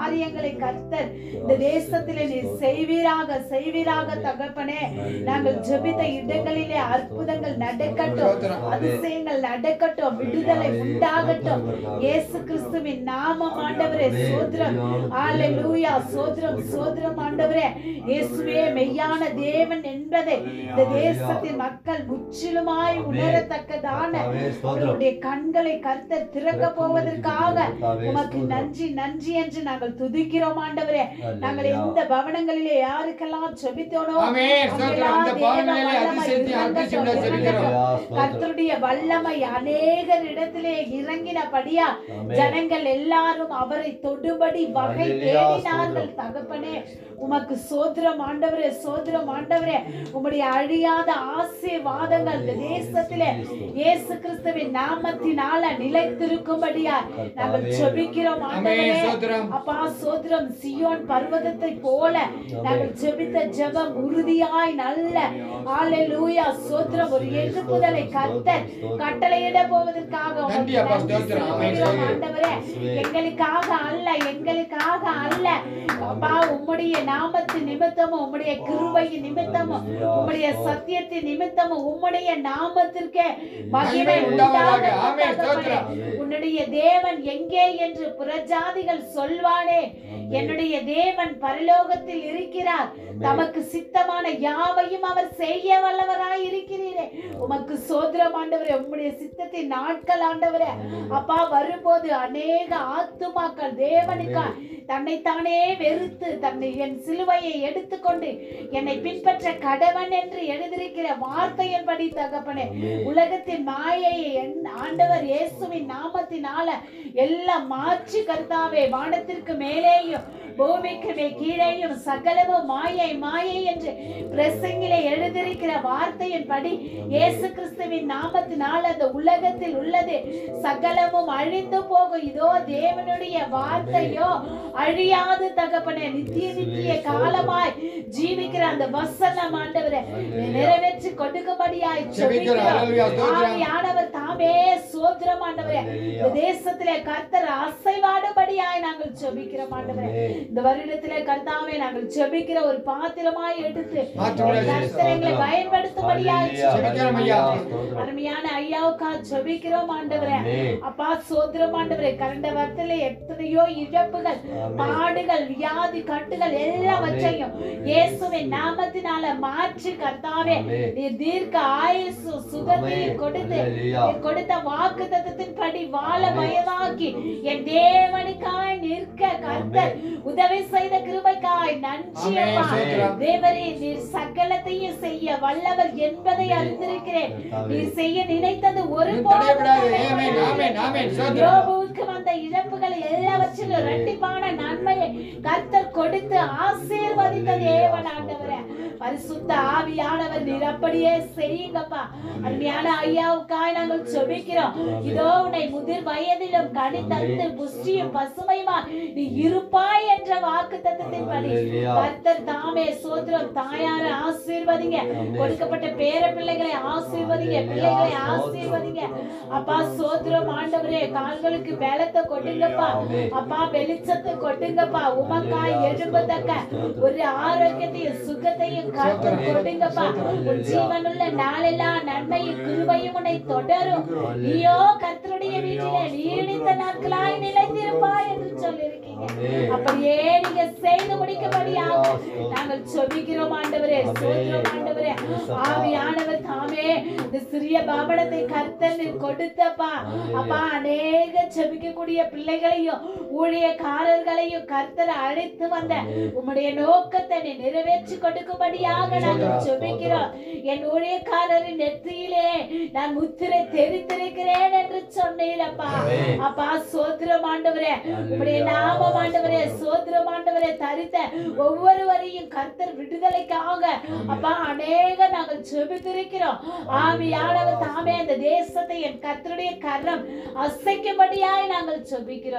கண்களை கர்த்தர் இந்த தேசத்திலே நீ செய்வீராக செய்வீராக தகப்பனே நாங்கள் ஜெபித்த இடங்களிலே அற்புதங்கள் நடக்கட்டும் அதிசயங்கள் நடக்கட்டும் விடுதலை உண்டாகட்டும் இயேசு கிறிஸ்துவின் நாமம் ஆண்டவரே சோத்ரம் ஹalleluya சோத்ரம் சோத்ரம் ஆண்டவரே இயேசுவே மெய்யான தேவன் என்பதை இந்த தேசத்தின் மக்கள் முற்றிலுமாய் உணரத்தக்கதான அவர்களுடைய கண்களை கர்த்தர் திறக்க போவதற்காக உமக்கு நன்றி நன்றி என்று நாங்கள் துதிக்கிறோம் ஆண்டவரே நாங்கள் எந்த பவனங்களிலே யாருக்கெல்லாம் செபித்தோனோ ஆமென். ஸ்தோத்திரம். அந்த அங்கெல்லாம் பவனங்களிலே தேவ அதிசயத்தை வல்லமை அதிசயங்களை இறங்கட்டும், செபிக்கிறோம். இறங்கட்டும். கர்த்தருடைய வல்லமை அநேகர் இடத்திலே இறங்கினபடியா ஜனங்கள் எல்லாரும் அவரை தொடுபடி வகை அல்லேலூயா, தேடினார்கள் தகப்பனே உமக்கு சோத்திரம் ஆண்டவரே சோத்திரம் ஆண்டவரே உம்முடைய அழியாத ஆசீர்வாதங்கள் இந்த தேசத்திலே இயேசு கிறிஸ்துவின் நாமத்தினால நிலைத்திருக்கும்படியா நாங்கள் ஜெபிக்கிறோம் ஆமென். ஆண்டவரே ஸ்தோத்திரம். அப்பா சோத்திரம் சியோன் பர்வதத்தை போல நாங்கள் ஜெபித்த ஜெபம் உறுதியாய் நல்ல ஹalleluya சோத்திரம் ஒரு எழுப்புதலை கர்த்தர் கட்டளையிட போவதற்காக உமக்கு நன்றி அப்பா, நன்றி ஸ்தோத்திரம். ஆமென். செலுத்துகிறோம் ஆண்டவரே எங்களுக்காக அல்ல எங்களுக்காக அல்ல அப்பா உம்முடைய நாமத்து நிமித்தமும் உம்முடைய கிருபையின் நிமித்தமும் உம்முடைய சத்தியத்தின் நிமித்தமும் உம்முடைய நாமத்திற்கே மகிமை மகிமை உண்டாவதாக. உண்டாக ஆமென். தகப்பனே. உன்னுடைய தேவன் எங்கே என்று புறஜாதிகள் சொல்வானே என்னுடைய தேவன் பரலோகத்தில் இருக்கிறார் தமக்கு சித்தமான யாவையும் அவர் செய்ய வல்லவராய் இருக்கிறீரே உமக்கு சோதரம் ஆண்டவரே உம்முடைய சித்தத்தின் நாட்கள் ஆண்டவரே அப்பா வரும்போது அநேக ஆத்துமாக்கள் தேவனுக்கா தன்னைத்தானே வெறுத்து தன்னை என் சிலுவையை எடுத்துக்கொண்டு என்னை பின்பற்ற கடவன் என்று எழுதியிருக்கிற வார்த்தையின்படி தகப்பனே உலகத்தின் மாயையை என் ஆண்டவர் இயேசுவின் நாமத்தினால எல்லாம் மாற்றி கர்த்தாவே வானத்திற்கு மேலேயும் பூமிக்கு மேல் கீழேயும் சகலமும் மாயை மாயை என்று பிரசங்கிலே எழுதியிருக்கிற வார்த்தையின்படி இயேசு கிறிஸ்துவின் நாமத்தினால் அந்த உலகத்தில் உள்ளது சகலமும் அழிந்து போகும் இதோ தேவனுடைய வார்த்தையோ அழியாது தகப்பனே நித்திய நித்திய காலமாய் ஜீவிக்கிற அந்த வசனம் ஆண்டவரே நிறைவேற்றி கொடுக்கும்படியாய் ஜெபிக்கிறோம். அல்லேலூயா. ஜெபிக்கிறோம் ஸ்தோத்திரம். ஆவியானவர் தாமே சோத்திரம் ஆண்டவரே இந்த தேசத்திலே கர்த்தர் அசைவாடுபடியாய் நாங்கள் ஜெபிக்கிறோம் ஆண்டவரே இந்த வருடத்திலே கர்த்தாவே நாங்கள் ஜெபிக்கிற ஒரு பாத்திரமாய் எடுத்து மாற்றுவதே கர்த்தர் எங்களை பயன்படுத்தும்படியாய் ஜெபிக்கிறோம் ஐயா. அருமையான ஐயாவுக்கா ஜெபிக்கிறோம் ஆண்டவரே அப்பா சோத்திரம் ஆண்டவரே கரண்ட வரத்துல எத்தனையோ இழப்புகள் பாடுகள் வியாதி கட்டுகள் எல்லாவற்றையும் இயேசுவின் நாமத்தினால மாற்றி கர்த்தாவே நீர் தீர்க்க ஆயுசு சுகத்தையும் கொடுத்து நீர் கொடுத்த வாக்கு தத்தத்தின்படி வாழ வயதாக்கி என் தேவனுக்காய் நிற்க கர்த்தர் உதவி செய்த கிருபைக்காய் நன்றி ஆமென். அப்பா ஸ்தோத்திரம். தேவரே நீர் சகலத்தையும் செய்ய வல்லவர் என்பதை அறிந்திருக்கிறேன் நீர் செய்ய நினைத்தது ஒரு தடைபடாது. ஆமென், ஆமென், ஆமென். ஸ்தோத்திரம். யோபுவுக்கு வந்த இழப்புகள் எல்லாவற்றிலும் இரட்டிப்பான நன்மையை கர்த்தர் கொடுத்து ஆசீர்வதித்த தேவன் ஆண்டவரே பரிசுத்த ஆவியானவர் நீர் அப்படியே செய்யுங்கப்பா அருமையான ஐயாவுக்காய் நாங்கள் செபிக்கிறோம் இதோ உன்னை முதிர் வயதிலும் கனி தந்து புஷ்டியும் பசுமையுமா நீ இருப்பாய் என்ற வாக்கு தத்தத்தின்படி கர்த்தர் தாமே சோத்திரம் தாயார ஆசீர்வதிங்க கொடுக்கப்பட்ட பேர பிள்ளைகளை ஆசீர்வதிங்க பிள்ளைகளை ஆசீர்வதிங்க அப்பா சோத்திரம் ஆண்டவரே கால்களுக்கு பலத்தை கொட்டுங்கப்பா அப்பா வெளிச்சத்தை கொட்டுங்கப்பா உமக்காய் எழும்பத்தக்க ஒரு ஆரோக்கியத்தையும் சுகத்தையும் கர்த்தர் கொட்டுங்கப்பா உன் ஜீவனுள்ள நாளெல்லாம் நன்மையும் கிருபையும் உன்னை தொடரும் நீயோ கர்த்தருடைய வீட்டிலே நீடித்த நாட்களாய் நிலைத்திருப்பாய் என்று சொல்லியிருக்கீங்க அப்படியே நீங்க செய்து முடிக்கும்படியாக நாங்கள் சொபிக்கிறோம் ஆண்டவரே சோத்திரம் ஆண்டவரே ஆவியானவர் தாமே இந்த சிறிய பாபடத்தை கர்த்தர் நீர் கொடுத்தப்பா அப்பா அநேக செபிக்கக்கூடிய பிள்ளைகளையும் ஊழியக்காரர்களையும் கர்த்தர் அழைத்து வந்த உம்முடைய நோக்கத்தை நீ நிறைவேற்றி கொடுக்கும்படியாக நாங்கள் செபிக்கிறோம் என் ஊழியக்காரரின் நெற்றியிலே நான் முத்திரை தெரிந்திருக்கிறேன் என்று சொன்னீரப்பா அப்பா சோத்திரம் ஆண்டவரே உம்முடைய நாமம் ஆண்டவரே சோத்திரம் ஆண்டவரே தரித்த ஒவ்வொருவரையும் கர்த்தர் விடுதலைக்காக அப்பா அநேக நாங்கள் செபித்திருக்கிறோம் ஆவியானவர் தாமே அந்த தேசத்தை என் கர்த்தருடைய கரம் அசைக்கும்படியாய் நாங்கள் செபிக்கிறோம்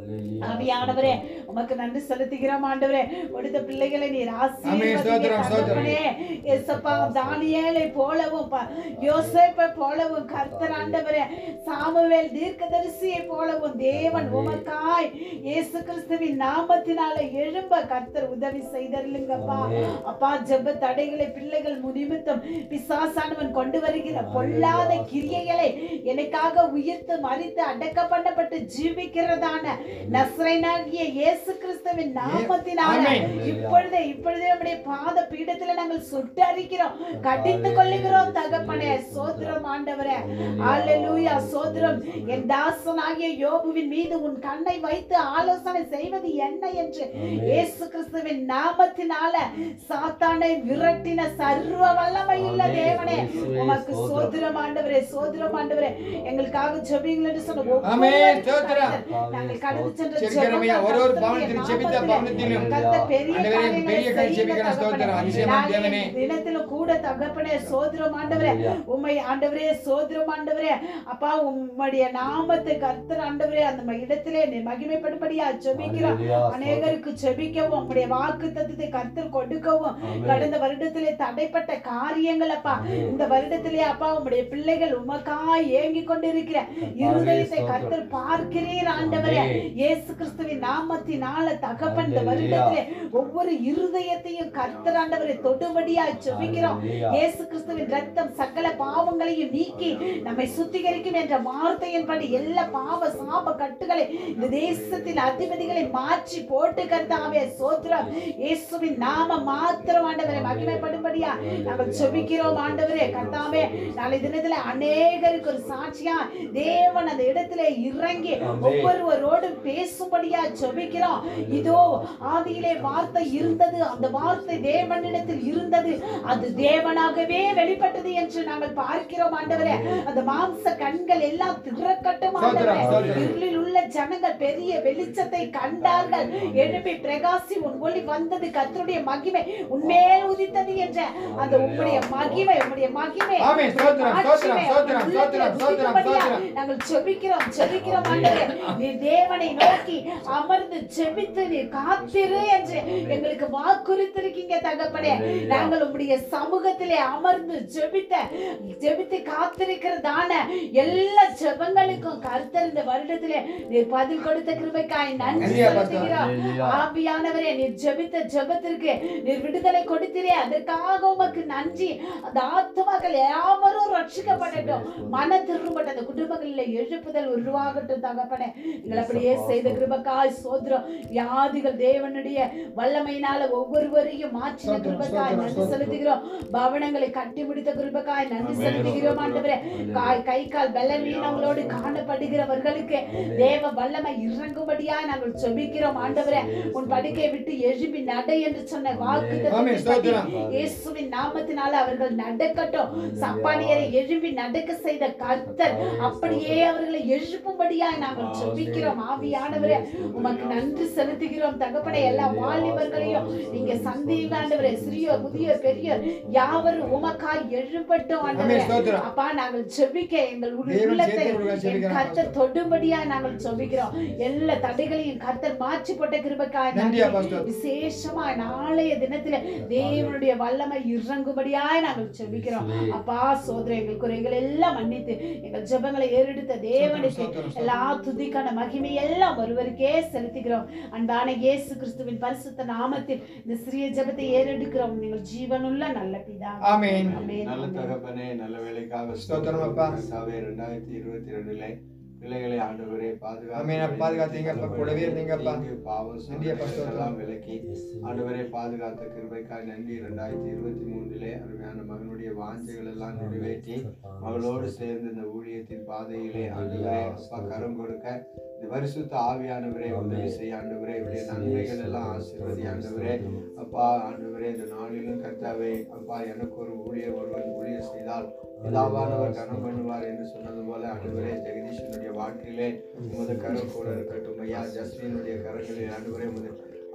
ஆவியானவரே உமக்கு நன்றி செலுத்துகிறோம் ஆண்டவரே கொடுத்த பிள்ளைகளை நீர் ஆமென். ஸ்தோத்திரம், ஸ்தோத்திரம். ஆசீர்வதிங்க எசப்பா தானியேலை போலவும் ப- யோசேப்பை போலவும் கர்த்தர் ஆண்டவரே சாமுவேல் தீர்க்கதரிசியை போலவும் தேவன் உமக்காய் இயேசு கிறிஸ்துவின் நாமத்தினால எழும்ப கர்த்தர் உதவி செய்தருளுங்கப்பா அப்பா ஜெப தடைகளை பிள்ளைகள் முனிமித்தம் பிசாசானவன் கொண்டு வருகிற பொல்லாத கிரியைகளை எனக்காக உயிர்த்து மறித்து அடக்க பண்ணப்பட்டு ஜீவிக்கிறதான நஸ்ரைனாகிய இயேசு கிறிஸ்துவின் நாமத்தினால ஆமென். இப்பொழுதே இப்பொழுதே நம்முடைய பாத பீடத்துல நாங்கள் சுட்டரிக்கிறோம் கடிந்து கொள்ளுகிறோம் தகப்பனே சோத்திரம் ஆண்டவரே அல்லேலூயா சோத்திரம் என் தாசனாகிய யோபுவின் மீது உன் கண்ணை வைத்து ஆலோசனை செய்வது என்ன என்று இயேசு கிறிஸ்துவின் நாமத்தினால சாத்தானை விரட்டின சர்வ வல்லமையுள்ள தேவனே உமக்கு சோத்திரம் ஆண்டவரே சோத்திரம் ஆண்டவரே எங்களுக்காக ஜெபிங்கள் என்று சொன்ன ஆமென். ஒவ்வொரு ஸ்தோத்திரம். நாங்கள் கடந்து சென்ற செபிக்கிறோமையா, ஜெபங்கள் ஒரு ஒரு கர்த்தருடைய பவனத்திலும் செபித்த நாமத்திலே பவனத்திலும் கர்த்தர் பெரிய ஆண்டவரே, காரியங்களை பெரிய காரியம் செய்யுங்க செபிக்கிற ஸ்தோத்திரம். தகப்பனே. அதிசயமான நாளைய தேவனே. தினத்திலும் கூட தகப்பனே சோதரம் ஆண்டவரே உம்மை ஆண்டவரே சோதரம் ஆண்டவரே அப்பா உம்முடைய நாமத்தை கர்த்தர் ஆண்டவரே அந்த ம- இடத்திலே நீ மகிமைப்படும்படியா ஜெபிக்கிறோம் அநேகருக்கு ஜெபிக்கவும் உம்முடைய வாக்கு தத்துவத்தை கர்த்தர் கொடுக்கவும் கடந்த வருடத்திலே தடைப்பட்ட காரியங்கள் அப்பா இந்த வருடத்திலே அப்பா உம்முடைய பிள்ளைகள் உமக்காய் ஏங்கி கொண்டிருக்கிற இருதயத்தை கர்த்தர் பார்க்கிறீர் ஆண்டவரே இயேசு கிறிஸ்துவின் நாமத்தினால தகப்பன் இந்த வருடத்திலே ஒவ்வொரு இருதயத்தையும் கர்த்தர் ஆண்டவரை தொடுபடியாய் ஜெபிக்கிறோம் இயேசு கிறிஸ்துவின் ரத்தம் சகல பாவங்களையும் நீக்கி நம்மை சுத்திகரிக்கும் என்ற வார்த்தையின்படி எல்லா பாவ சாப கட்டுகளை இந்த தேசத்தின் அதிபதிகளை மாற்றி போட்டு கர்த்தாவே சோத்திரம் இயேசுவின் நாம மாத்திரம் ஆண்டவரை மகிமைப்படும்படியா நாங்கள் ஜெபிக்கிறோம் ஆண்டவரே கர்த்தாவே நாளை தினத்துல அநேகருக்கு ஒரு சாட்சியா தேவன் அந்த இடத்துல இறங்கி ஒவ்வொருவரோடும் பேசும்படியா ஜெபிக்கிறோம் இதோ ஆதியிலே வார்த்தை இருந்தது அந்த வார்த்தை தேவனிடத்தில் இருந்தது அது தேவனாகவே வெளிப்பட்டது என்று நாங்கள் பார்க்கிறோம் ஆண்டவரே அந்த மாம்ச கண்கள் எல்லாம் திறக்கட்டும் ஆண்டவரே ஸ்தோத்திரம், ஸ்தோத்திரம். இருளில் உள்ள ஜனங்கள் பெரிய வெளிச்சத்தை கண்டார்கள் எழுப்பி பிரகாசி உன் ஒளி வந்தது கர்த்தருடைய மகிமை உன்மேல் உதித்தது என்ற அந்த உம்முடைய மகிமை உம்முடைய மகிமை ஆமென். ஸ்தோத்திரம், ஸ்தோத்திரம், ஸ்தோத்திரம், உள்ளத்தில் ஸ்தோத்திரம், ஸ்தோத்திரம், உதிக்கும்படியா ஸ்தோத்திரம். நாங்கள் ஜெபிக்கிறோம் ஜெபிக்கிறோம் ஆண்டவரே நீ தேவனை நோக்கி அமர்ந்து ஜெபித்து நீ காத்திரு என்று எங்களுக்கு வாக்குறுத்திருக்கீங்க தகப்பனே நாங்கள் உம்முடைய சமூகத்திலே அமர்ந்து ஜெபித்த ஜெபித்து காத்திருக்கிறதான எல்லா ஜெபங்களுக்கும் கர்த்தர் இந்த வருடத்திலே நீர் பதில் கொடுத்த கிருபைக்காய் நன்றி நன்றி அப்பா. செலுத்துகிறோம் ஆவியானவரே நீர் ஜெபித்த ஜெபத்திற்கு நீர் விடுதலை கொடுத்தீரே அதற்காக உமக்கு நன்றி அந்த ஆத்துமாக்கள் யாவரும் ரட்சிக்கப்படட்டும் மன திரும்பட்ட அந்த குடும்பங்களில் எழுப்புதல் உருவாகட்டும் தகப்பனே நீங்கள் அப்படியே செய்த கிருபக்காய் சோதரம் வியாதிகள் தேவனுடைய வல்லமையினால ஒவ்வொருவரையும் மாற்றின ஸ்தோத்திரம், கிருபக்காய் ஸ்தோத்திரம், நன்றி ஸ்தோத்திரம். செலுத்துகிறோம் பவனங்களை கட்டி முடித்த கிருபக்காய் நன்றி ஆமென். செலுத்துகிறோம் ஆண்டவரே காய் கை கால் பலவீனங்களோடு காணப்படுகிறவர்களுக்கு தேவ வல்லமை இறங்கும்படியாய் நாங்கள் ஜெபிக்கிறோம் ஆண்டவரே உன் படுக்கையை விட்டு எழுப்பி நட என்று சொன்ன வாக்கு ஆமென், ஸ்தோத்திரம். இயேசுவின் நாமத்தினால அவர்கள் நடக்கட்டும் சப்பானியரை எழுப்பி நடக்க செய்த கர்த்தர் அப்படியே அவர்களை எழுப்பும்படியாய் நாங்கள் ஜெபிக்கிறோம் ஆவியானவரே உமக்கு நன்றி செலுத்துகிறோம் தகப்பனே எல்லா வாலிபர்களையும் நீங்க சந்தீக ஆண்டவரே சிறியோர் முதியோர் பெரியோர் யாவரும் உமக்காய் எழுப்பட்டும் ஆமென், ஆண்டவரே ஸ்தோத்திரம். அப்பா நாங்கள் ஜெபிக்க எங்கள் உள்ள- தேவன் உள்ளத்தை சேர்த்து கொடுக்க என் ஜெபிக்கிறோம். கர்த்தர் தொடும்படியா நாங்கள் ஜெபிக்கிறோம் எல்லா தடைகளையும் கர்த்தர் மாற்றி போட்ட கிருபைக்காய் நன்றி நன்றி. அப்பா, ஸ்தோத்திரம். விசேஷமா நாளைய தினத்துல தேவனுடைய வல்லமை இறங்கும்படியாய் நாங்கள் ஜெபிக்கிறோம் அப்பா சோதர எங்கள் குறைகள் எல்லாம் மன்னித்து எங்கள் ஜெபங்களை ஏறெடுத்த தேவனுக்கு ஸ்தோத்திரம், ஸ்தோத்திரம். எல்லா துதிக்கான மகிமை எல்லாம் ஒருவருக்கே செலுத்துகிறோம் அன்பான இயேசு கிறிஸ்துவின் பரிசுத்த நாமத்தில் இந்த சிறிய ஜெபத்தை ஏறெடுக்கிறோம் நீங்கள் ஜீவனுள்ள நல்ல பிதா ஆமென். நல்ல தகப்பனே நல்ல வேலைக்காக ஸ்தோத்திரம் அப்பா. கர்த்தாவே, 2022 ரெண்டிலே பிள்ளைகளை ஆண்டவரே ஆமென். பாதுகாத்தீங்க அப்பா. கூடவே இருந்தீங்கப்பா. தீங்கு, பாவம் நன்றி அப்பா, ஸ்தோத்திரம். எல்லாம் விலக்கி ஆண்டவரே பாதுகாத்த கிருபைக்காய் நன்றி ரெண்டாயிரத்தி இருபத்தி மூன்றிலே அருமையான மகனுடைய வாஞ்சைகள் எல்லாம் நிறைவேற்றி மகளோடு சேர்ந்து இந்த ஊழியத்தின் பாதையிலே ஆண்டவரே அப்பா கரம் கொடுக்க இந்த பரிசுத்த ஆவியானவரே உதவி செய்ய ஆண்டவரே இவருடைய நன்மைகள் எல்லாம் ஆசீர்வதி ஆண்டவரே அப்பா ஆண்டவரே இந்த நாளிலும் கர்த்தாவே அப்பா எனக்கு ஒரு ஊழியர் ஒருவன் ஊழியர் செய்தால் பிதாவானவர் கனம் பண்ணுவார் என்று சொன்னது போல ஆண்டவரே ஜெகதீஷனுடைய வாழ்க்கையிலே உமது கரம் கூட இருக்கட்டும் ஐயா ஜஸ்மினுடைய கரங்களில் ஆண்டவரே உமது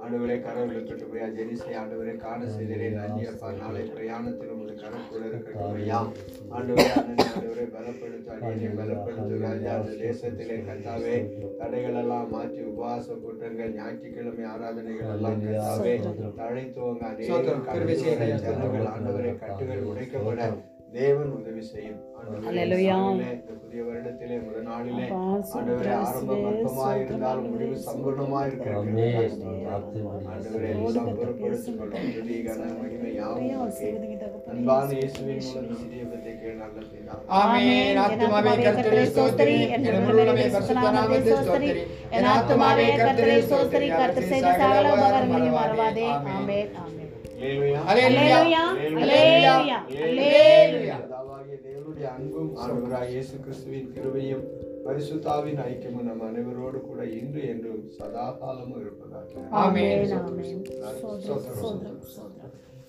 ஆண்டவரே கரவில் இருக்கட்டும் ஐயா ஜெனிசை ஆண்டவரே காண செய்தரே நன்றி அப்பா நாளை பிரயாணத்தில் உங்களுடைய கரக்குள்ள இருக்கட்டும் ஐயா ஆண்டவரே அண்ணன் ஆண்டவரே பலப்படுத்த அடியனை பலப்படுத்து ராஜா அந்த தேசத்திலே கத்தாவே தடைகள் எல்லாம் மாற்றி உபவாச கூட்டங்கள் ஞாயிற்றுக்கிழமை ஆராதனைகள் எல்லாம் கத்தாவே தழைத்துவங்க சோத்திரம். கிருபை செய்யுங்க ஐயா. ஜனங்கள் ஆண்டவரை கட்டுகள் உடைக்கப்பட தேவன் உதவி செய்யும் ஆண்டவரே, அல்லேலூயா. சாமியிலே, இந்த புதிய வருடத்திலே முதல் நாளிலே அப்பா, ஆண்டவரே சோத்திரம், ஆரம்பம் அற்பமாய் இருந்தாலும் முடிவு சம்பூர்ணமாய் இருக்கிறது ஆண்டவரே எல்லாம் பொறுப்படுத்திக் கொள்ளும் துதி, கன, மகிமை யாவும் உமக்கே. அன்பான இயேசுவின் மூலம் இந்த சிறிய பத்தை கேள் நல்ல பிதாவே. ஆமென் ஆத்துமாவே கர்த்தரை ஸ்தோத்திரி என் முழுவதுமே பரிசுத்த நாமத்தை ஸ்தோத்திரி என் ஆத்துமாவே கர்த்தரை ஸ்தோத்திரி கர்த்தர் செய்த சகல உபகாரங்களையும் மறவாதே ஆமென் ஆமென் அல்லேலூயா. அல்லேலூயா அல்லேலூயா அல்லேலூயா பிதாவாகிய தேவனுடைய அன்பும் ஆண்டவராகிய இயேசு கிறிஸ்துவின் கிருபையும் பரிசுத்தாவின் ஐக்கியமும் நம் அனைவரோடு கூட இன்று என்றும் சதா காலமும் இருப்பதாக ஆமென் ஆமென் சோதரம் சோதரம் சோதரம்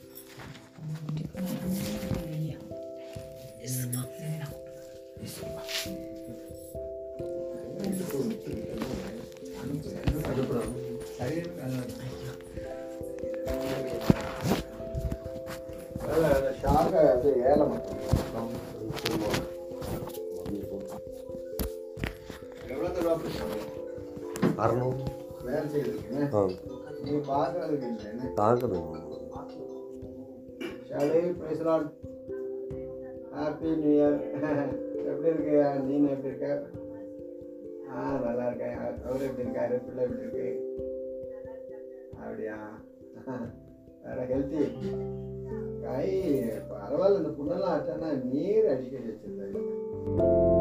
ஷாக அது ஏலம் எவ்வளோ தூரம் அறநூறு வேலை செய்யுதுங்க ஆ நீ பார்க்கறதுக்கு இல்லை என்ன தாக்குதுங்க ஷாலே பிரைஸ்லாட் ஹாப்பி நியூ இயர் எப்படி இருக்கு நீனு எப்படி இருக்க ஆ நல்லா இருக்கேன் அவர் எப்படி இருக்காரு பிள்ளை எப்படி இருக்கு அப்படியா வேற ஹெல்த்தி கை பரவாயில்ல இந்த புண்ணெல்லாம் ஆச்சானா நீர் அடிக்க வச்சிருந்தாங்க